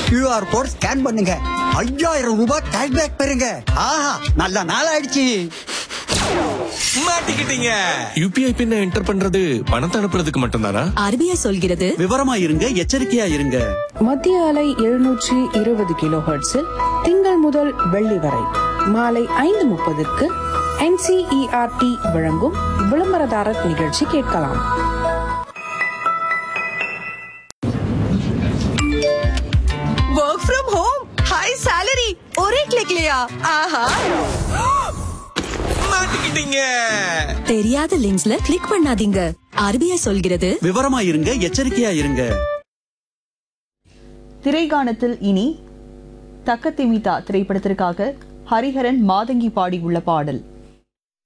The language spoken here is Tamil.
கியூஆர் கோட் ஸ்கேன் பண்ணுங்க ஐயாயிரம் ரூபாய் கேஷ்பேக் பெறுங்க ஆஹா நல்ல நாள் ஆயிடுச்சு மாட்டிக்கிட்டீங்க யூபிஐ பின்ன என்டர் பண்றது பணத்தை அனுப்புறதுக்கு மட்டும்தானா ஆர்பிஐ சொல்கிறது விவரமா இருங்க எச்சரிக்கையா இருங்க மத்திய அலை எழுநூற்றி இருபது கிலோ ஹெர்ட்ஸில் திங்கள் முதல் வெள்ளி வரை மாலை ஐந்து முப்பதுக்கு என்சிஇஆர்டி வழங்கும் விளம்பரதாரர் நிகழ்ச்சி கேட்கலாம் work from home high salary ஒரே கிளிக்லயா ஆஹா மாட்டிக்கிட்டீங்க தெரியாத லிங்க்ஸ்ல கிளிக் பண்ணாதீங்க ஆர்பிஐ சொல்கிறது விவரமா இருங்க எச்சரிக்கையா இருங்க திரைகாணத்தில் இனி தக்கத்திமிதா திரைப்படத்திற்காக ஹரிஹரன் மாதங்கி பாடியுள்ள பாடல்